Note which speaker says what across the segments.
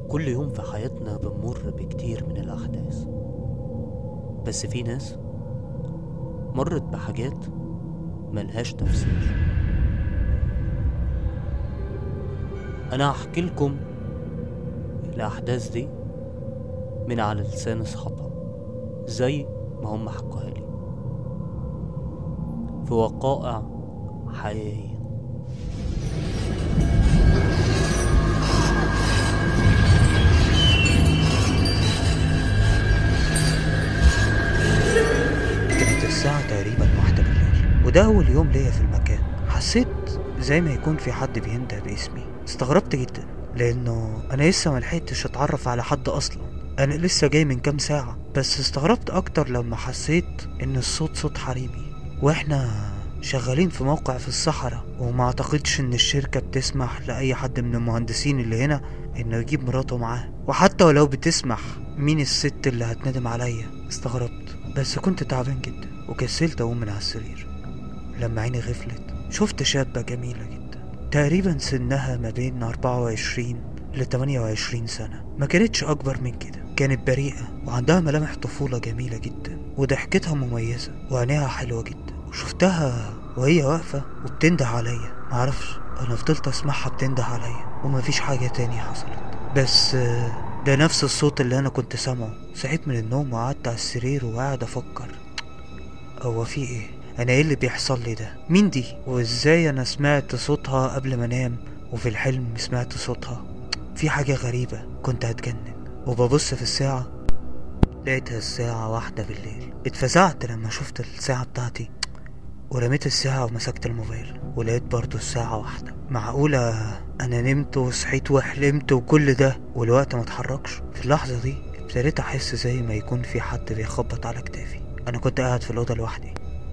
Speaker 1: كل يوم في حياتنا بنمر بكتير من الأحداث بس في ناس مرت بحاجات ملهاش تفسير أنا هحكي لكم الأحداث دي من على لسان أصحابها زي ما هم حكوها لي في وقائع حقيقية
Speaker 2: كانت الساعة تقريبا واحدة بالليل وده أول يوم ليا في المكان حسيت زي ما يكون في حد بينده باسمي استغربت جدا لأنه أنا لسه ملحقتش أتعرف على حد أصلا أنا لسه جاي من كام ساعة بس استغربت أكتر لما حسيت إن الصوت صوت حريمي وإحنا شغالين في موقع في الصحراء وما أعتقدش إن الشركة بتسمح لأي حد من المهندسين اللي هنا إنه يجيب مراته معاه وحتى ولو بتسمح مين الست اللي هتندم عليا استغربت بس كنت تعبان جدا وكسلت أقوم من على السرير لما عيني غفلت شفت شابة جميلة جدا تقريبا سنها ما بين 24 ل 28 سنة ما كانتش أكبر من كده كانت بريئة وعندها ملامح طفولة جميلة جدا وضحكتها مميزة وعينيها حلوة جدا وشفتها وهي واقفة وبتنده عليا معرفش أنا فضلت أسمعها بتنده عليا ومفيش حاجة تانية حصلت بس آه، ده نفس الصوت اللي أنا كنت سامعه صحيت من النوم وقعدت على السرير وقاعد أفكر هو في ايه انا ايه اللي بيحصل لي ده مين دي وازاي انا سمعت صوتها قبل ما انام وفي الحلم سمعت صوتها في حاجة غريبة كنت هتجنن وببص في الساعة لقيتها الساعة واحدة بالليل اتفزعت لما شفت الساعة بتاعتي ورميت الساعة ومسكت الموبايل ولقيت برضو الساعة واحدة معقولة أنا نمت وصحيت وحلمت وكل ده والوقت ما اتحركش في اللحظة دي ابتديت أحس زي ما يكون في حد بيخبط على كتافي أنا كنت قاعد في الأوضة لوحدي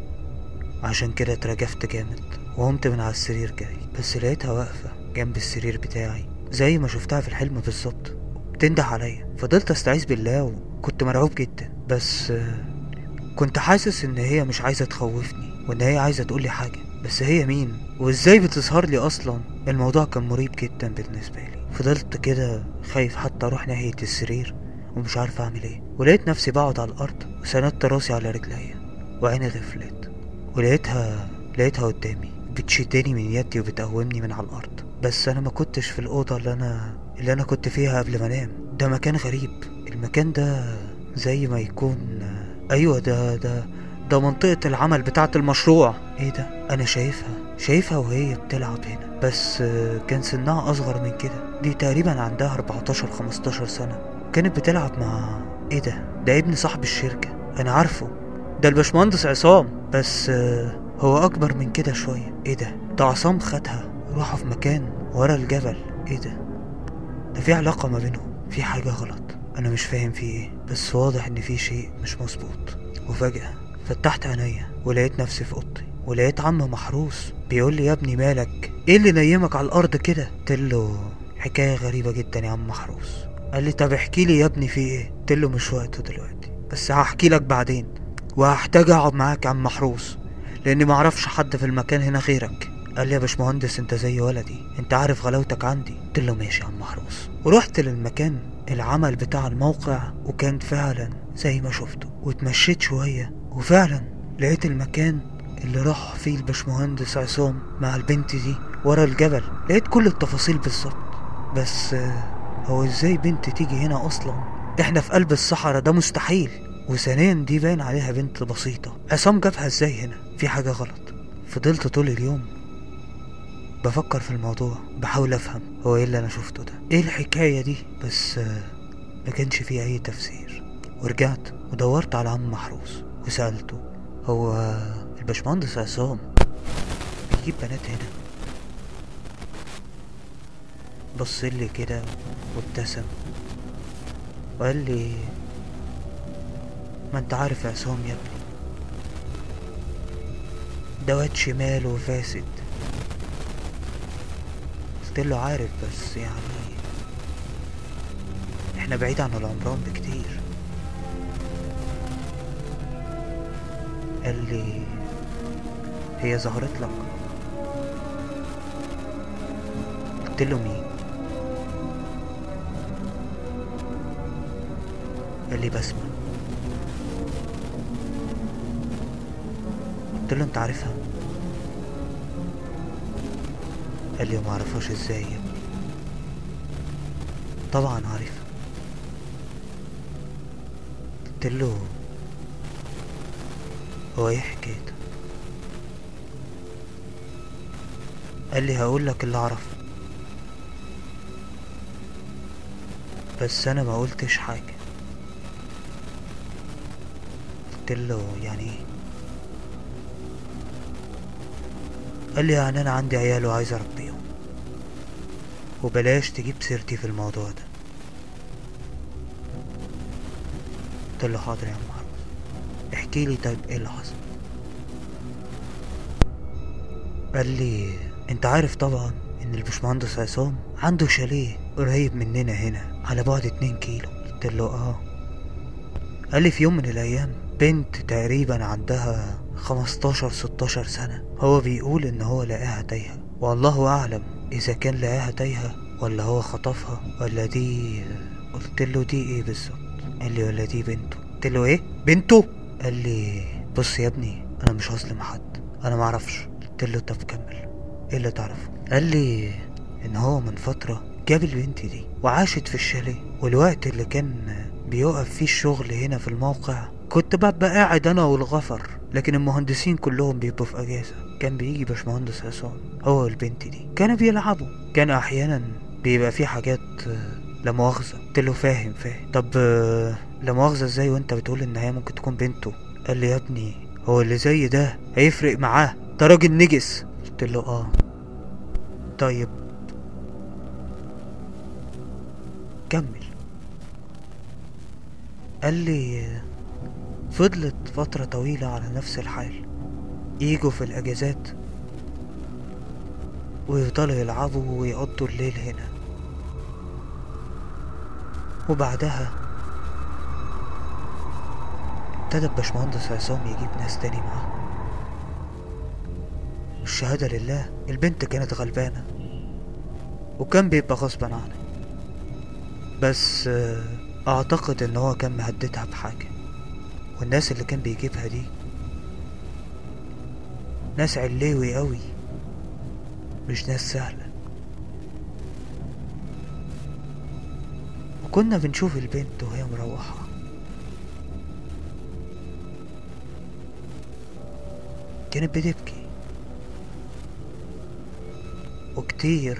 Speaker 2: عشان كده اترجفت جامد وقمت من على السرير جاي بس لقيتها واقفة جنب السرير بتاعي زي ما شفتها في الحلم بالظبط بتنده عليا فضلت استعيذ بالله وكنت مرعوب جدا بس آه، كنت حاسس ان هي مش عايزة تخوفني وان هي عايزة تقولي حاجة بس هي مين وازاي بتظهر لي اصلا الموضوع كان مريب جدا بالنسبة لي فضلت كده خايف حتى اروح ناحية السرير ومش عارف اعمل ايه ولقيت نفسي بقعد على الارض وسندت راسي على رجليا وعيني غفلت ولقيتها لقيتها قدامي بتشدني من يدي وبتقومني من على الارض بس انا ما كنتش في الاوضه اللي انا اللي انا كنت فيها قبل ما انام ده مكان غريب المكان ده زي ما يكون ايوه ده ده ده منطقة العمل بتاعة المشروع ايه ده انا شايفها شايفها وهي بتلعب هنا بس آه، كان سنها اصغر من كده دي تقريبا عندها 14 15 سنة كانت بتلعب مع ايه ده ده ابن صاحب الشركة انا عارفه ده الباشمهندس عصام بس آه، هو اكبر من كده شوية ايه ده ده عصام خدها وراحوا في مكان ورا الجبل ايه ده ده في علاقة ما بينهم في حاجة غلط انا مش فاهم في ايه بس واضح ان في شيء مش مظبوط وفجأة فتحت عينيا ولقيت نفسي في اوضتي ولقيت عم محروس بيقول لي يا ابني مالك ايه اللي نيمك على الارض كده قلت له حكاية غريبة جدا يا عم محروس قال لي طب احكي لي يا ابني في ايه قلت له مش وقته دلوقتي بس هحكي لك بعدين وهحتاج اقعد معاك يا عم محروس لاني معرفش حد في المكان هنا غيرك قال لي يا باشمهندس انت زي ولدي انت عارف غلاوتك عندي قلت له ماشي يا عم محروس ورحت للمكان العمل بتاع الموقع وكان فعلا زي ما شفته واتمشيت شوية وفعلا لقيت المكان اللي راح فيه الباشمهندس عصام مع البنت دي ورا الجبل لقيت كل التفاصيل بالظبط بس آه، هو ازاي بنت تيجي هنا اصلا احنا في قلب الصحراء ده مستحيل وثانيا دي باين عليها بنت بسيطة عصام جابها ازاي هنا في حاجة غلط فضلت طول اليوم بفكر في الموضوع بحاول افهم هو ايه اللي انا شفته ده ايه الحكاية دي بس آه، ما كانش فيه اي تفسير ورجعت ودورت على عم محروس وسألته هو الباشمهندس عصام بيجيب بنات هنا بص لي كده وابتسم وقال لي ما انت عارف يا عصام يا ابني ده واد شمال وفاسد قلت له عارف بس يعني احنا بعيد عن العمران بكتير قال لي هي ظهرت لك قلت له مين قال لي بسمة قلت له انت عارفها قال لي ما اعرفهاش ازاي يا ابني طبعا عارفها قلت له هو ايه حكايتها قال لي هقول لك اللي اعرفه بس انا ما قلتش حاجه قلت له يعني ايه قال لي يعني انا عندي عيال وعايز اربيهم وبلاش تجيب سيرتي في الموضوع ده قلت له حاضر يا عم عروس احكي لي طيب ايه اللي حصل قال لي انت عارف طبعا ان الباشمهندس عصام عنده شاليه قريب مننا هنا على بعد اتنين كيلو قلت له اه قال لي في يوم من الايام بنت تقريبا عندها خمستاشر ستاشر سنة هو بيقول ان هو لقاها تايهة والله اعلم اذا كان لقاها تايهة ولا هو خطفها ولا دي قلت له دي ايه بالظبط قال لي ولا دي بنته قلت له ايه بنته قال لي بص يا ابني انا مش هظلم حد انا معرفش قلت له طب كمل ايه اللي تعرفه قال لي ان هو من فترة جاب البنت دي وعاشت في الشاليه والوقت اللي كان بيقف فيه الشغل هنا في الموقع كنت ببقى قاعد انا والغفر لكن المهندسين كلهم بيبقوا في اجازة كان بيجي باشمهندس عصام هو والبنت دي كانوا بيلعبوا كان احيانا بيبقى في حاجات آه، لا مؤاخذة قلت له فاهم فاهم طب آه، لا مؤاخذة ازاي وانت بتقول ان هي ممكن تكون بنته قال لي يا ابني هو اللي زي ده هيفرق معاه ده راجل نجس قلت له اه طيب كمل قال لي فضلت فترة طويلة على نفس الحال يجوا في الأجازات ويفضلوا يلعبوا ويقضوا الليل هنا وبعدها ابتدى الباشمهندس عصام يجيب ناس تاني معاه الشهادة لله البنت كانت غلبانة وكان بيبقى غصبا عنها بس آه، اعتقد ان هو كان مهددها بحاجة والناس اللي كان بيجيبها دي ناس علوي قوي مش ناس سهلة وكنا بنشوف البنت وهي مروحة كانت بتبكي وكتير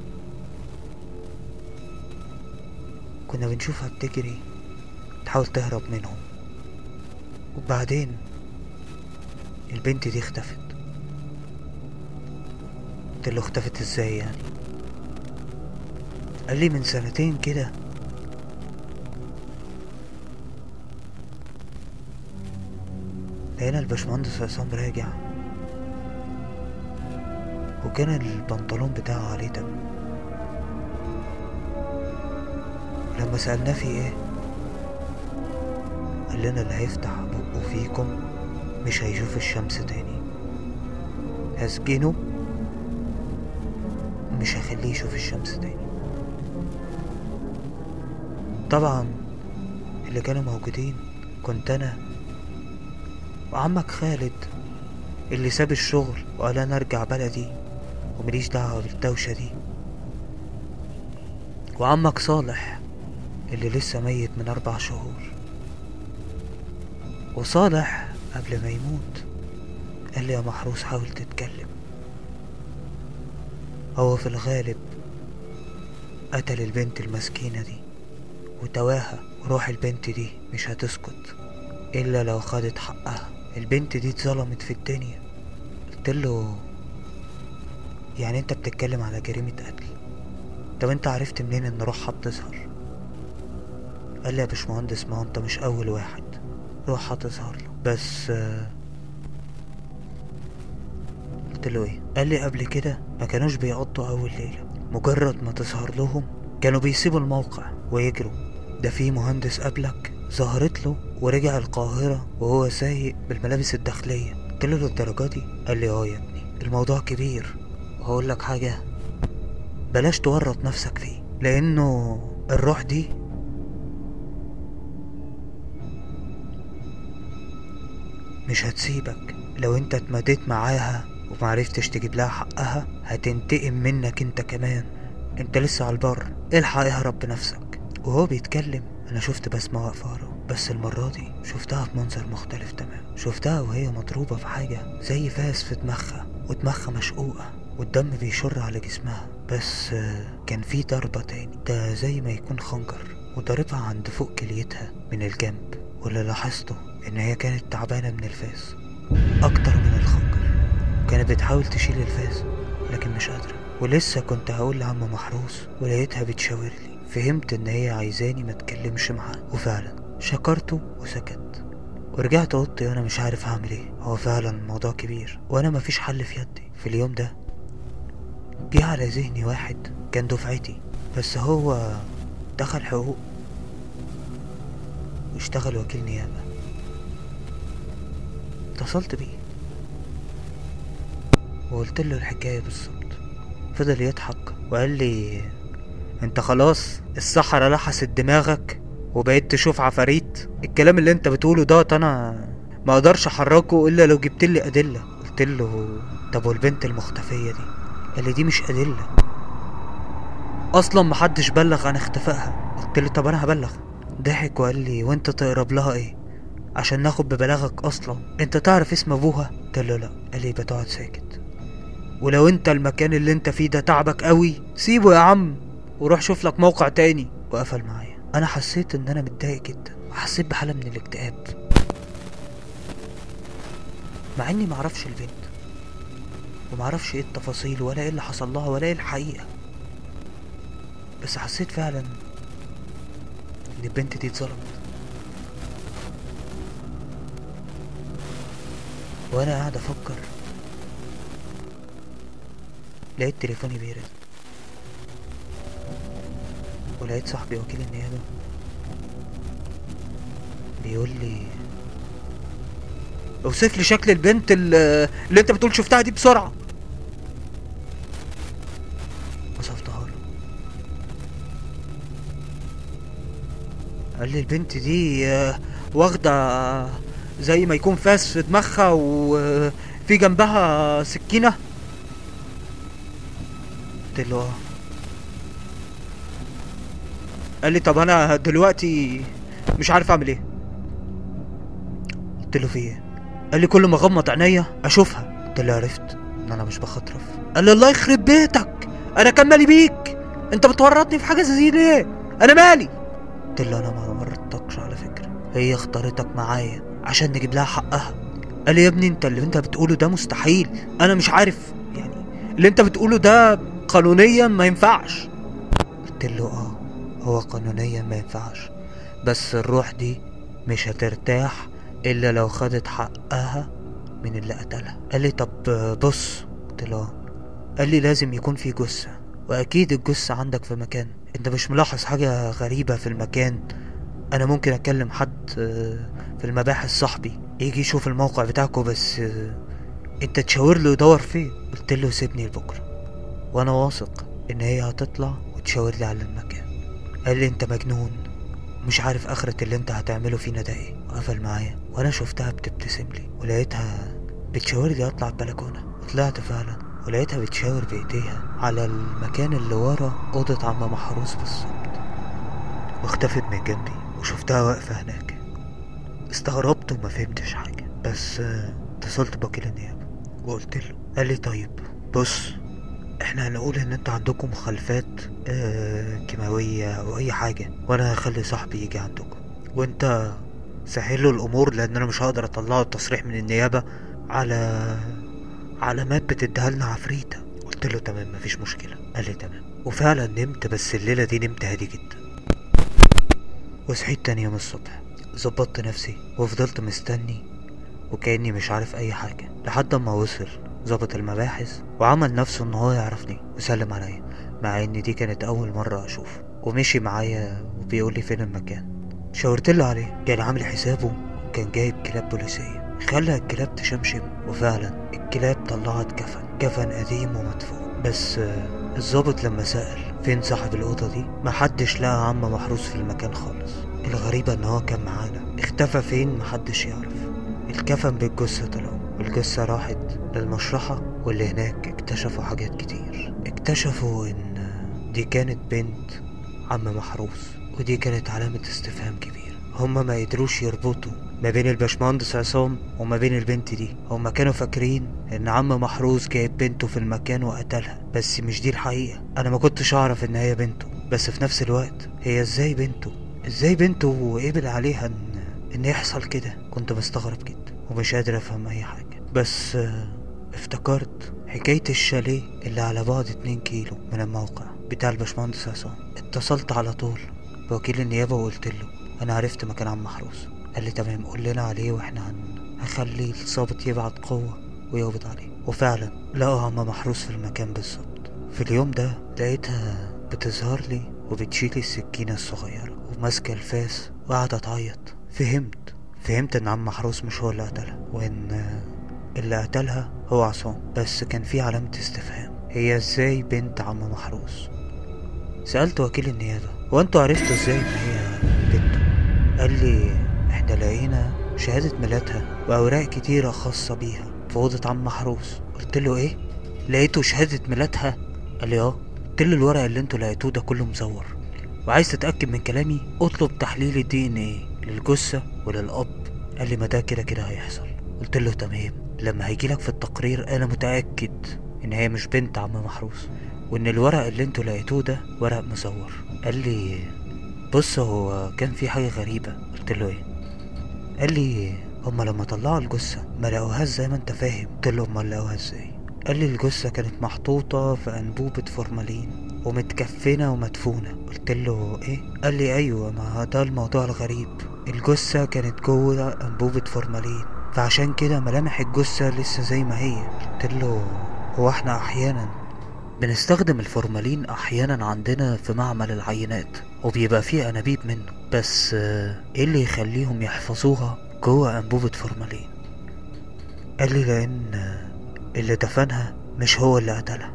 Speaker 2: كنا بنشوفها بتجري تحاول تهرب منهم وبعدين البنت دي اختفت قلت له اختفت ازاي يعني قال لي من سنتين كده لقينا الباشمهندس عصام راجع وكان البنطلون بتاعه عليه دم لما سألناه في ايه قال لنا اللي هيفتح بقه فيكم مش هيشوف الشمس تاني هسجنه مش هخليه يشوف الشمس تاني طبعا اللي كانوا موجودين كنت انا وعمك خالد اللي ساب الشغل وقال انا ارجع بلدي ومليش دعوة بالدوشة دي وعمك صالح اللي لسه ميت من أربع شهور وصالح قبل ما يموت قال لي يا محروس حاول تتكلم هو في الغالب قتل البنت المسكينة دي وتواها وروح البنت دي مش هتسكت إلا لو خدت حقها البنت دي اتظلمت في الدنيا قلت له يعني انت بتتكلم على جريمة قتل طب انت عرفت منين ان روحها بتظهر قال لي يا باشمهندس ما هو انت مش اول واحد روحها تظهر له بس آه، قلت له ايه قال لي قبل كده ما كانوش بيقضوا اول ليلة مجرد ما تظهر لهم كانوا بيسيبوا الموقع ويجروا ده في مهندس قبلك ظهرت له ورجع القاهرة وهو سايق بالملابس الداخلية قلت له للدرجة دي قال لي اه يا ابني الموضوع كبير وهقول لك حاجة بلاش تورط نفسك فيه لانه الروح دي مش هتسيبك لو انت اتمديت معاها ومعرفتش تجيب لها حقها هتنتقم منك انت كمان انت لسه على البر الحق اهرب بنفسك وهو بيتكلم انا شفت بسمة واقفة وراه بس المرة دي شفتها في منظر مختلف تمام شفتها وهي مضروبة في حاجة زي فاس في دماغها ودماغها مشقوقة والدم بيشر على جسمها بس آه، كان في ضربة تاني ده زي ما يكون خنجر وضربها عند فوق كليتها من الجنب واللي لاحظته ان هي كانت تعبانة من الفاس اكتر من الخنجر كانت بتحاول تشيل الفاس لكن مش قادرة ولسه كنت هقول لعم محروس ولقيتها بتشاور لي فهمت ان هي عايزاني ما اتكلمش معاه وفعلا شكرته وسكت ورجعت اوضتي وانا مش عارف هعمل ايه هو فعلا الموضوع كبير وانا مفيش حل في يدي في اليوم ده جه على ذهني واحد كان دفعتي بس هو دخل حقوق واشتغل وكيل نيابة اتصلت بيه وقلت له الحكاية بالظبط فضل يضحك وقال لي انت خلاص الصحراء لحست دماغك وبقيت تشوف عفاريت الكلام اللي انت بتقوله دوت انا ما اقدرش احركه الا لو جبت لي ادله قلت له طب والبنت المختفيه دي قال لي دي مش ادله اصلا محدش بلغ عن اختفائها قلت له طب انا هبلغ ضحك وقال لي وانت تقرب لها ايه عشان ناخد ببلاغك اصلا انت تعرف اسم ابوها قلت له لا قال لي يبقى تقعد ساكت ولو انت المكان اللي انت فيه ده تعبك قوي سيبه يا عم وروح شوف لك موقع تاني وقفل معايا انا حسيت ان انا متضايق جدا وحسيت بحاله من الاكتئاب مع اني معرفش البنت ومعرفش ايه التفاصيل ولا ايه اللي حصل لها ولا ايه الحقيقه بس حسيت فعلا ان البنت دي اتظلمت وانا قاعد افكر لقيت تليفوني بيرن ولقيت صاحبي وكيل النيابة بيقول لي اوصف لي شكل البنت اللي, اللي انت بتقول شفتها دي بسرعة وصفتها له قال لي البنت دي آه، واخدة زي ما يكون فاس في دماغها وفي جنبها سكينة قلت له اه قال لي طب انا دلوقتي مش عارف اعمل ايه قلت له في ايه قال لي كل ما اغمض عينيا اشوفها قلت له عرفت ان انا مش بخطرف قال لي الله يخرب بيتك انا كان مالي بيك انت بتورطني في حاجه زي دي ليه انا مالي قلت له انا ما ورطتكش على فكره هي اختارتك معايا عشان نجيب لها حقها قال لي يا ابني انت اللي انت بتقوله ده مستحيل انا مش عارف يعني اللي انت بتقوله ده قانونيا ما ينفعش قلت له اه هو قانونيا ما ينفعش بس الروح دي مش هترتاح الا لو خدت حقها من اللي قتلها قال لي طب بص قلت له آه. قال لي لازم يكون في جثة واكيد الجثة عندك في مكان انت مش ملاحظ حاجة غريبة في المكان انا ممكن اكلم حد آه، في المباحث صاحبي يجي يشوف الموقع بتاعكو بس آه، انت تشاور له يدور فين قلت له سيبني لبكره وانا واثق ان هي هتطلع وتشاور لي على المكان قال لي انت مجنون مش عارف اخرة اللي انت هتعمله فينا ده ايه وقفل معايا وانا شفتها بتبتسم لي ولقيتها بتشاور لي اطلع البلكونة وطلعت فعلا ولقيتها بتشاور بايديها على المكان اللي ورا اوضة عم محروس بالظبط واختفت من جنبي وشفتها واقفة هناك استغربت وما فهمتش حاجة بس آه، اتصلت بوكيل النيابة وقلت له قال لي طيب بص احنا هنقول ان انتوا عندكم مخالفات آه كيماوية او اي حاجة وانا هخلي صاحبي يجي عندكم وانت سهل له الامور لان انا مش هقدر اطلعه التصريح من النيابة على علامات بتديها لنا عفريتة قلت له تمام مفيش مشكلة قال لي تمام وفعلا نمت بس الليلة دي نمت هادي جدا وصحيت تاني يوم الصبح ظبطت نفسي وفضلت مستني وكأني مش عارف أي حاجة لحد ما وصل ظابط المباحث وعمل نفسه إن هو يعرفني وسلم عليا مع إن دي كانت أول مرة أشوفه ومشي معايا وبيقول لي فين المكان شاورت له عليه كان عامل حسابه وكان جايب كلاب بوليسية خلى الكلاب تشمشم وفعلا الكلاب طلعت كفن كفن قديم ومدفون بس آه، الظابط لما سأل فين صاحب الأوضة دي محدش لقى عم محروس في المكان خالص الغريبة ان هو كان معانا اختفى فين محدش يعرف الكفن بالجثة طلعوا الجثة راحت للمشرحة واللي هناك اكتشفوا حاجات كتير اكتشفوا ان دي كانت بنت عم محروس ودي كانت علامة استفهام كبير هما ما قدروش يربطوا ما بين الباشمهندس عصام وما بين البنت دي هما كانوا فاكرين ان عم محروس جايب بنته في المكان وقتلها بس مش دي الحقيقة انا ما كنتش اعرف ان هي بنته بس في نفس الوقت هي ازاي بنته ازاي بنته وقبل عليها ان ان يحصل كده كنت مستغرب جدا ومش قادر افهم اي حاجة بس آه، افتكرت حكاية الشاليه اللي على بعد اتنين كيلو من الموقع بتاع الباشمهندس عصام اتصلت على طول بوكيل النيابة وقلت له انا عرفت مكان عم محروس قال لي تمام قول لنا عليه واحنا هن... هخلي الظابط يبعت قوة ويقبض عليه وفعلا لقوا عم محروس في المكان بالظبط في اليوم ده لقيتها بتظهر لي وبتشيل السكينة الصغيرة وماسكة الفاس وقاعدة تعيط فهمت فهمت ان عم محروس مش هو اللي قتلها وان اللي قتلها هو عصام بس كان في علامة استفهام هي ازاي بنت عم محروس سألت وكيل النيابة وانتوا عرفتوا ازاي ان هي بنته قال لي احنا لقينا شهادة ميلادها وأوراق كتيرة خاصة بيها في أوضة عم محروس قلت له ايه لقيتوا شهادة ميلادها قال لي اه قلت له الورق اللي انتوا لقيتوه ده كله مزور وعايز تتأكد من كلامي اطلب تحليل الدي ان ايه للجثة وللأب قال لي ما ده كده كده هيحصل قلت له تمام لما هيجيلك في التقرير انا متأكد ان هي مش بنت عم محروس وان الورق اللي انتوا لقيتوه ده ورق مزور قال لي بص هو كان في حاجة غريبة قلت له ايه قال لي هما لما طلعوا الجثة ما لقوهاش زي ما انت فاهم قلت له هما لقوها ازاي قال لي الجثة كانت محطوطة في أنبوبة فورمالين ومتكفنة ومدفونة قلت له ايه قال لي ايوه ما ده الموضوع الغريب الجثة كانت جوه أنبوبة فورمالين فعشان كده ملامح الجثة لسه زي ما هي قلت له هو احنا احيانا بنستخدم الفورمالين احيانا عندنا في معمل العينات وبيبقى فيه انابيب منه بس آه، ايه اللي يخليهم يحفظوها جوه انبوبة فورمالين قال لي لان آه، اللي دفنها مش هو اللي قتلها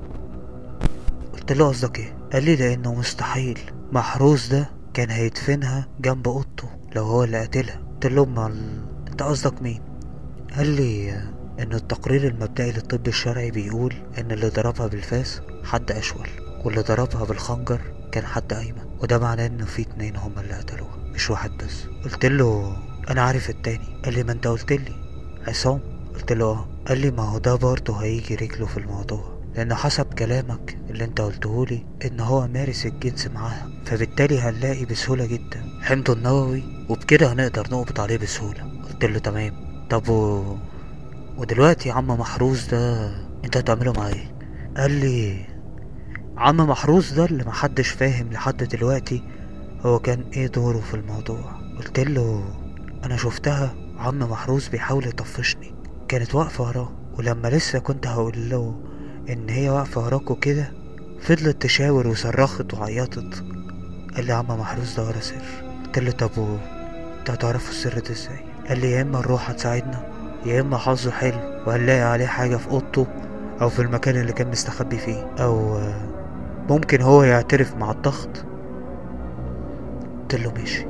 Speaker 2: قلت له قصدك ايه قال لي لانه مستحيل محروس ده كان هيدفنها جنب اوضته لو هو اللي قتلها قلت له امال انت قصدك مين قال لي آه، ان التقرير المبدئي للطب الشرعي بيقول ان اللي ضربها بالفاس حد اشول واللي ضربها بالخنجر كان حد ايمن وده معناه ان في اتنين هما اللي قتلوها مش واحد بس قلت له انا عارف التاني قال لي ما انت قلت لي عصام قلت له اه قال لي ما هو ده برضه هيجي رجله في الموضوع لان حسب كلامك اللي انت قلته لي ان هو مارس الجنس معاها فبالتالي هنلاقي بسهولة جدا حمضه النووي وبكده هنقدر نقبض عليه بسهولة قلت له تمام طب و... ودلوقتي عم محروس ده انت هتعمله معاه ايه قال لي عم محروس ده اللي محدش فاهم لحد دلوقتي هو كان ايه دوره في الموضوع قلت له انا شفتها عم محروس بيحاول يطفشني كانت واقفة وراه ولما لسه كنت هقول له ان هي واقفة وراكوا كده فضلت تشاور وصرخت وعيطت قال لي عم محروس ده ورا سر قلت له طب و- انت هتعرفوا السر ده ازاي قال لي يا اما الروح هتساعدنا يا اما حظه حلو وهنلاقي عليه حاجة في اوضته او في المكان اللي كان مستخبي فيه او آه، ممكن هو يعترف مع الضغط قلت له ماشي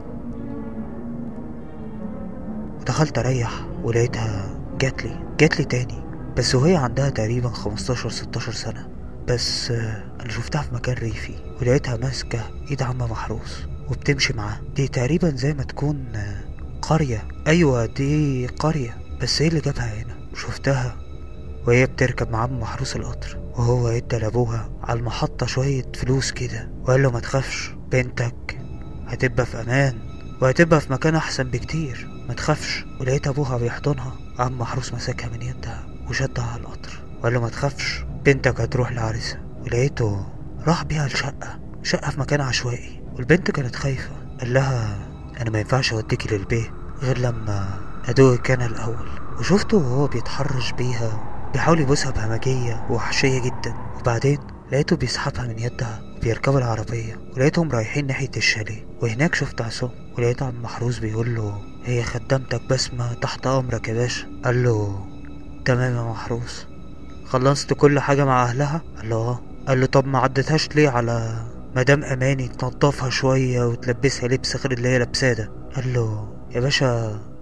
Speaker 2: دخلت اريح ولقيتها جاتلي جاتلي تاني بس وهي عندها تقريبا 15 16 سنة بس آه، انا شفتها في مكان ريفي ولقيتها ماسكة ايد عم محروس وبتمشي معاه دي تقريبا زي ما تكون آه، قرية ايوه دي قرية بس ايه اللي جابها هنا شفتها وهي بتركب مع عم محروس القطر وهو ادى لابوها على المحطة شوية فلوس كده وقال له ما تخافش بنتك هتبقى في امان وهتبقى في مكان احسن بكتير ما تخافش ولقيت ابوها بيحضنها عم محروس مسكها من يدها وشدها على القطر وقال له ما تخافش بنتك هتروح لعريسها ولقيته راح بيها الشقة شقة في مكان عشوائي والبنت كانت خايفة قال لها انا ما ينفعش اوديكي للبيت غير لما ادوقك انا الاول وشفته وهو بيتحرش بيها بيحاول يبوسها بهمجية ووحشية جدا وبعدين لقيته بيسحبها من يدها وبيركبوا العربية ولقيتهم رايحين ناحية الشاليه وهناك شفت عصام ولقيت عم محروس بيقول له هي خدامتك بسمة تحت أمرك يا باشا قال له تمام يا محروس خلصت كل حاجة مع أهلها قال له اه قال له طب ما عدتهاش ليه على مدام أماني تنضفها شوية وتلبسها لبس غير اللي هي لابساه ده قال له يا باشا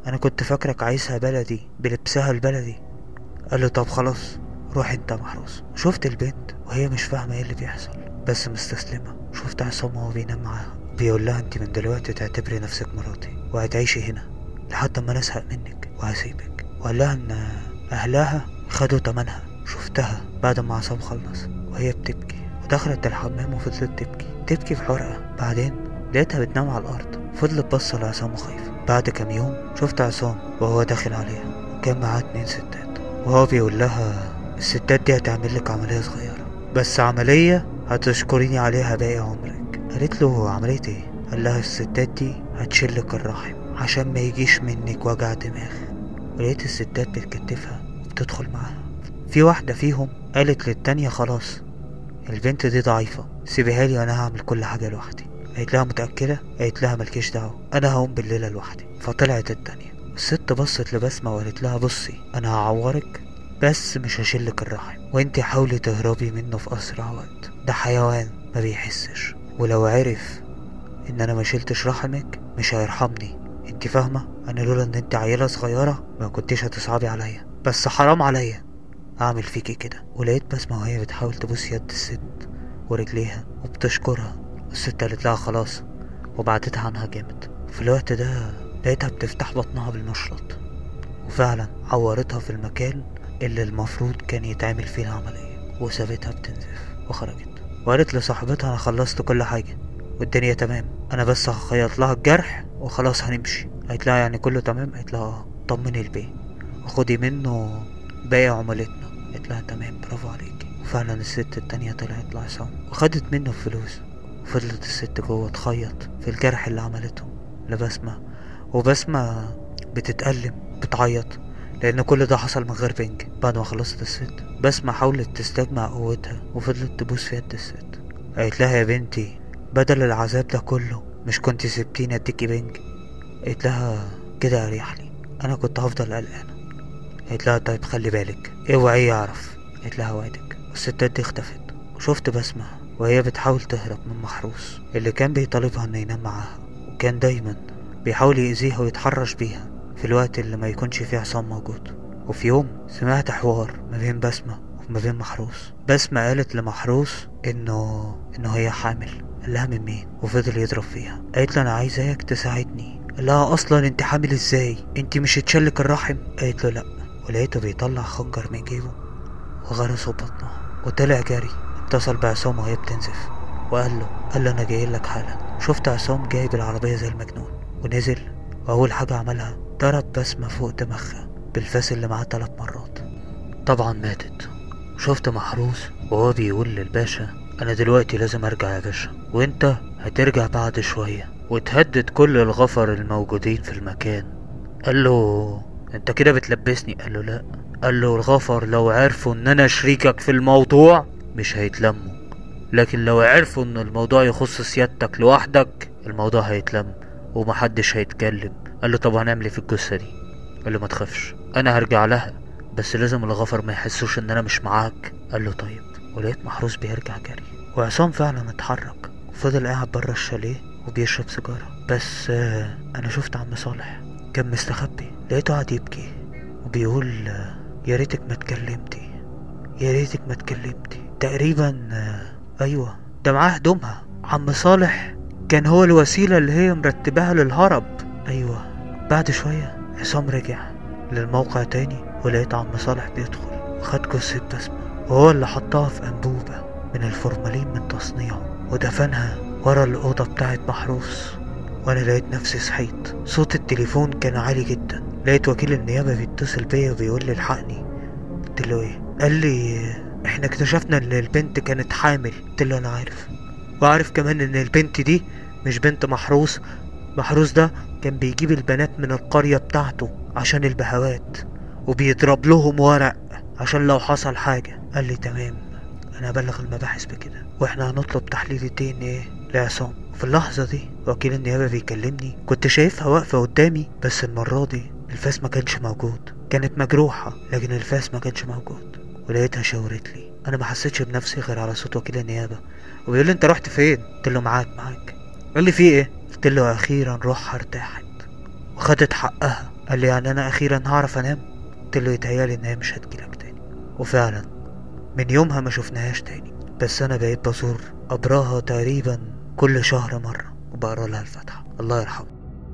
Speaker 2: انا كنت فاكرك عايزها بلدي بلبسها البلدي قال له طب خلاص روح انت محروس شفت البنت وهي مش فاهمة ايه اللي بيحصل بس مستسلمة شفت عصام وهو بينام معاها بيقول لها انت من دلوقتي تعتبري نفسك مراتي وهتعيشي هنا لحد ما انا ازهق منك وهسيبك وقال لها ان اهلها خدوا تمنها شفتها بعد ما عصام خلص وهي بتبكي ودخلت الحمام وفضلت تبكي تبكي في حرقة بعدين لقيتها بتنام على الأرض فضلت بصة لعصام وخايفة بعد كام يوم شفت عصام وهو داخل عليها وكان معاه اتنين ستات وهو بيقول لها الستات دي هتعمل لك عملية صغيرة بس عملية هتشكريني عليها باقي عمرك قالت له عملية ايه قال لها الستات دي هتشلك الرحم عشان ما يجيش منك وجع دماغ ولقيت الستات بتكتفها وبتدخل معاها في واحدة فيهم قالت للتانية خلاص البنت دي ضعيفة سيبيها لي وانا هعمل كل حاجة لوحدي قالت لها متأكدة قالت لها ملكيش دعوة انا هقوم بالليلة لوحدي فطلعت التانية الست بصت لبسمة وقالت لها بصي انا هعورك بس مش هشيلك الرحم وانتي حاولي تهربي منه في اسرع وقت ده حيوان ما بيحسش ولو عرف ان انا ما شلتش رحمك مش هيرحمني انت فاهمة انا لولا ان انت عيلة صغيرة ما كنتش هتصعبي عليا بس حرام عليا اعمل فيكي كده ولقيت بسمة وهي بتحاول تبوس يد الست ورجليها وبتشكرها الست قالت لها خلاص وبعدتها عنها جامد في الوقت ده لقيتها بتفتح بطنها بالمشرط وفعلا عورتها في المكان اللي المفروض كان يتعمل فيه العملية وسابتها بتنزف وخرجت وقالت لصاحبتها انا خلصت كل حاجة والدنيا تمام انا بس هخيط لها الجرح وخلاص هنمشي قالت لها يعني كله تمام قالت لها اه طمني البيه وخدي منه باقي عمولتنا قالت لها تمام برافو عليكي وفعلا الست التانية طلعت لعصام وخدت منه الفلوس وفضلت الست جوه تخيط في الجرح اللي عملته لبسمة وبسمة بتتألم بتعيط لأن كل ده حصل من غير بنج بعد ما خلصت الست بسمة حاولت تستجمع قوتها وفضلت تبوس في يد الست قالت لها يا بنتي بدل العذاب ده كله مش كنت سبتيني اديكي بنج قالت لها كده اريح لي انا كنت هفضل قلقانه قالت لها طيب خلي بالك اوعي يعرف قالت لها وعدك والستات دي اختفت وشفت بسمة وهي بتحاول تهرب من محروس اللي كان بيطالبها انه ينام معاها وكان دايما بيحاول يأذيها ويتحرش بيها في الوقت اللي ما يكونش فيه عصام موجود وفي يوم سمعت حوار ما بين بسمة وما بين محروس بسمة قالت لمحروس انه انه هي حامل قال لها من مين وفضل يضرب فيها قالت له انا عايزاك تساعدني قال لها اصلا انت حامل ازاي انت مش اتشلك الرحم قالت له لا ولقيته بيطلع خنجر من جيبه وغرسه بطنها وطلع جري اتصل بعصام وهي بتنزف وقال له قال له انا جاي لك حالا شفت عصام جاي بالعربيه زي المجنون ونزل واول حاجه عملها ضرب بسمه فوق دماغها بالفاس اللي معاه تلات مرات طبعا ماتت شفت محروس وهو بيقول للباشا انا دلوقتي لازم ارجع يا باشا وانت هترجع بعد شويه وتهدد كل الغفر الموجودين في المكان قال له انت كده بتلبسني قال له لا قال له الغفر لو عرفوا ان انا شريكك في الموضوع مش هيتلموا لكن لو عرفوا ان الموضوع يخص سيادتك لوحدك الموضوع هيتلم ومحدش هيتكلم قال له طب هنعمل ايه في الجثه دي قال له ما تخافش انا هرجع لها بس لازم الغفر ما يحسوش ان انا مش معاك قال له طيب ولقيت محروس بيرجع جري وعصام فعلا اتحرك فضل قاعد بره الشاليه وبيشرب سيجاره بس آه انا شفت عم صالح كان مستخبي لقيته قاعد يبكي وبيقول آه يا ريتك ما اتكلمتي يا ريتك ما اتكلمتي تقريبا آه ايوه ده معاه هدومها عم صالح كان هو الوسيله اللي هي مرتباها للهرب ايوه بعد شويه عصام رجع للموقع تاني ولقيت عم صالح بيدخل وخد جثة بسمة وهو اللي حطها في أنبوبة من الفورمالين من تصنيعه ودفنها ورا الأوضة بتاعت محروس وأنا لقيت نفسي صحيت صوت التليفون كان عالي جدا لقيت وكيل النيابة بيتصل بيا وبيقول لي الحقني قلت له ايه قال لي احنا اكتشفنا ان البنت كانت حامل قلت له انا عارف وعارف كمان ان البنت دي مش بنت محروس محروس ده كان بيجيب البنات من القرية بتاعته عشان البهوات وبيضرب لهم ورق عشان لو حصل حاجة قال لي تمام انا ابلغ المباحث بكده واحنا هنطلب تحليل الدي ان ايه لعصام في اللحظة دي وكيل النيابة بيكلمني كنت شايفها واقفة قدامي بس المرة دي الفاس ما كانش موجود كانت مجروحة لكن الفاس ما كانش موجود ولقيتها شاورت لي انا ما حسيتش بنفسي غير على صوت وكيل النيابة وبيقول لي انت رحت فين قلت له معاك معاك قال لي في ايه قلت له اخيرا روحها ارتاحت وخدت حقها قال لي يعني انا اخيرا هعرف انام قلت له يتهيالي ان هي مش هتجيلك تاني وفعلا من يومها ما شفناهاش تاني بس انا بقيت بزور قبرها تقريبا كل شهر مرة وبقرا لها الفاتحة الله يرحمه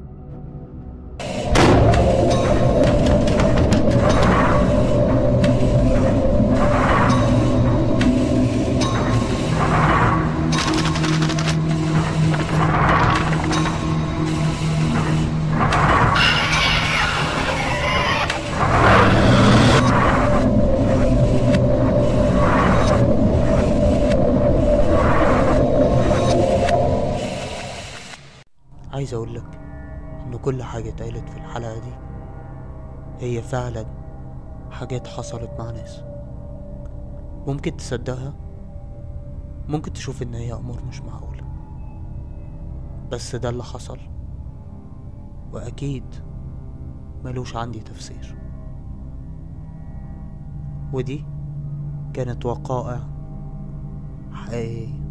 Speaker 1: عايز اقول لك ان كل حاجة اتقالت في الحلقة دي هي فعلا حاجات حصلت مع ناس ممكن تصدقها ممكن تشوف ان هي امور مش معقولة بس ده اللي حصل واكيد ملوش عندي تفسير ودي كانت وقائع حقيقية